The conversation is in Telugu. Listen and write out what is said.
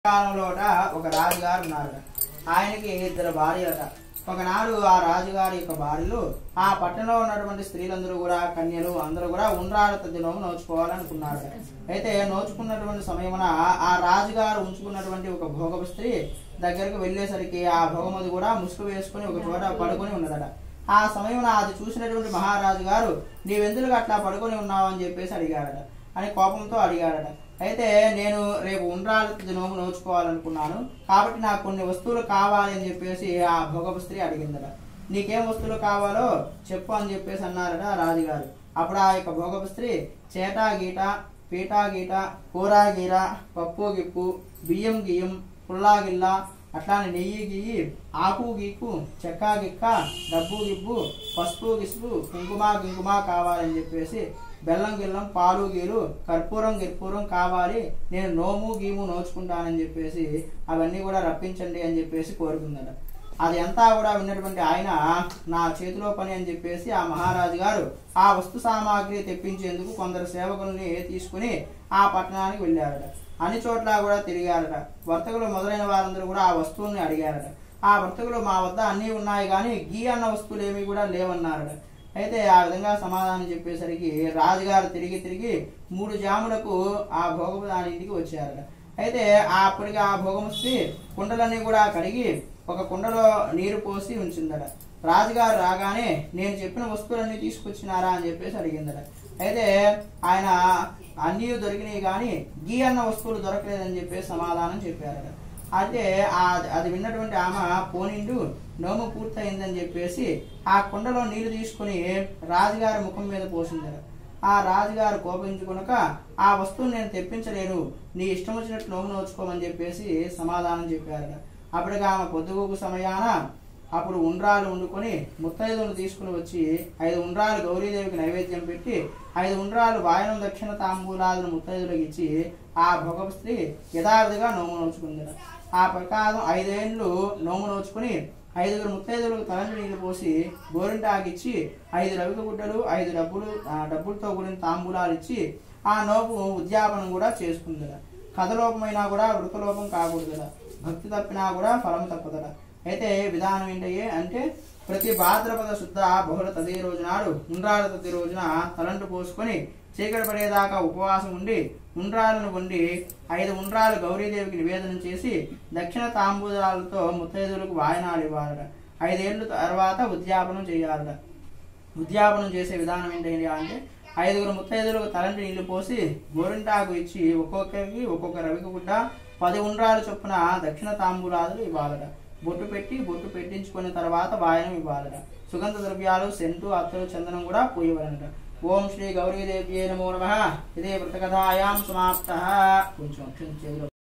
కాలంలోట ఒక రాజుగారు ఉన్నారట ఆయనకి ఇద్దరు భార్యలట ఒకనాడు ఆ రాజుగారి యొక్క భార్యలు ఆ పట్టణంలో ఉన్నటువంటి స్త్రీలందరూ కూడా కన్యలు అందరూ కూడా ఉండ్రాళ్ళ దినము నోచుకోవాలనుకున్నారు అయితే నోచుకున్నటువంటి సమయమున ఆ రాజుగారు ఉంచుకున్నటువంటి ఒక భోగపు స్త్రీ దగ్గరకు వెళ్ళేసరికి ఆ భోగమది కూడా ముసుగు వేసుకుని ఒక చోట పడుకొని ఉన్నదట ఆ సమయమున అది చూసినటువంటి మహారాజు గారు నీవెందుకు అట్లా పడుకొని ఉన్నావు అని చెప్పేసి అడిగాడట అని కోపంతో అడిగాడట అయితే నేను రేపు ఉండ్రాల నోము నోచుకోవాలనుకున్నాను కాబట్టి నాకు కొన్ని వస్తువులు కావాలి అని చెప్పేసి ఆ భోగపు స్త్రీ అడిగిందట నీకేం వస్తువులు కావాలో చెప్పు అని చెప్పేసి అన్నారట ఆ రాజుగారు అప్పుడు ఆ యొక్క భోగపు స్త్రీ చేటా గీట పీటా గీట కూర గీర పప్పు గిప్పు బియ్యం గియ్యం పుల్లా గిల్ల అట్లానే నెయ్యి గియ్యి ఆకు గీకు చెక్క గిక్క డబ్బు గిబ్బు పసుపు గిసుపు కుంకుమ గింకుమ కావాలని చెప్పేసి బెల్లం గిల్లం పాలు గీలు కర్పూరం గిర్పూరం కావాలి నేను నోము గీము నోచుకుంటానని చెప్పేసి అవన్నీ కూడా రప్పించండి అని చెప్పేసి కోరుకుందట అది అంతా కూడా విన్నటువంటి ఆయన నా చేతిలో పని అని చెప్పేసి ఆ మహారాజు గారు ఆ వస్తు సామాగ్రి తెప్పించేందుకు కొందరు సేవకుల్ని తీసుకుని ఆ పట్టణానికి వెళ్ళారట అన్ని చోట్ల కూడా తిరిగారట వర్తకులు మొదలైన వారందరూ కూడా ఆ వస్తువుల్ని అడిగారట ఆ వర్తకులు మా వద్ద అన్నీ ఉన్నాయి కానీ గీ అన్న వస్తువులు ఏమీ కూడా లేవన్నారట అయితే ఆ విధంగా సమాధానం చెప్పేసరికి రాజుగారు తిరిగి తిరిగి మూడు జాములకు ఆ భోగము దాని ఇంటికి వచ్చారట అయితే ఆ అప్పటికి ఆ భోగము స్త్రీ కుండలన్నీ కూడా కడిగి ఒక కుండలో నీరు పోసి ఉంచిందట రాజుగారు రాగానే నేను చెప్పిన వస్తువులన్నీ తీసుకొచ్చినారా అని చెప్పేసి అడిగిందట అయితే ఆయన అన్నీ దొరికినాయి కానీ గీ అన్న వస్తువులు దొరకలేదని చెప్పేసి సమాధానం చెప్పారట అయితే ఆ అది విన్నటువంటి ఆమె పోనిండు నోము పూర్తయిందని చెప్పేసి ఆ కుండలో నీళ్లు తీసుకుని రాజుగారి ముఖం మీద పోసిందట ఆ రాజుగారు కోపించుకునక ఆ వస్తువుని నేను తెప్పించలేను నీ ఇష్టం వచ్చినట్టు నోము నోచుకోమని చెప్పేసి సమాధానం చెప్పారట అప్పటికి ఆమె పొద్దుగూకు సమయాన అప్పుడు ఉండ్రాలు వండుకొని ముత్తైదులను తీసుకుని వచ్చి ఐదు ఉండ్రాలు గౌరీదేవికి నైవేద్యం పెట్టి ఐదు ఉండ్రాలు వాయనం దక్షిణ తాంబూలాలను ముత్తైదులకు ఇచ్చి ఆ భోగపు స్త్రీ యథావిధిగా నోము నోచుకుందట ఆ ప్రకారం ఐదేండ్లు నోము నోచుకుని ఐదుగురు ముత్తైదులకు తలంటి నీళ్లు పోసి గోరింటాకిచ్చి ఐదు రవిక గుడ్డలు ఐదు డబ్బులు ఆ డబ్బులతో కూడిన తాంబూలాలు ఇచ్చి ఆ నోపు ఉద్యాపనం కూడా చేసుకుందట కథలోపమైనా కూడా వృతలోపం కాకూడదట భక్తి తప్పినా కూడా ఫలం తప్పదట అయితే విధానం ఏంటయ్యే అంటే ప్రతి భాద్రపద శుద్ధ బహుళ తది రోజు నాడు ఉండ్రాల తది రోజున తలంటు పోసుకొని చీకటి పడేదాకా ఉపవాసం ఉండి ఉండ్రాలను వండి ఐదు ఉండ్రాలు గౌరీదేవికి నివేదన చేసి దక్షిణ తాంబూలాలతో ముత్తైదులకు వాయనాలు ఇవ్వాలట ఐదేళ్ల తర్వాత ఉద్యాపనం చేయాలట ఉద్యాపనం చేసే విధానం ఏంటండి అంటే ఐదుగురు ముత్తైదులకు తలంటి నీళ్లు పోసి గోరింటాకు ఇచ్చి ఒక్కొక్కరికి ఒక్కొక్క రవికి గుడ్డ పది ఉండ్రాలు చొప్పున దక్షిణ తాంబూలాలు ఇవ్వాలట బొట్టు పెట్టి బొట్టు పెట్టించుకున్న తర్వాత వాయనం ఇవ్వాలట సుగంధ ద్రవ్యాలు సెంటు అత్తరు చందనం కూడా పోయవలనట ఓం శ్రీ గౌరీదేవ్యే నమో నమ ఇదే వ్రతకథాయాం సమాప్త కొంచెం అక్షరం చేతిలో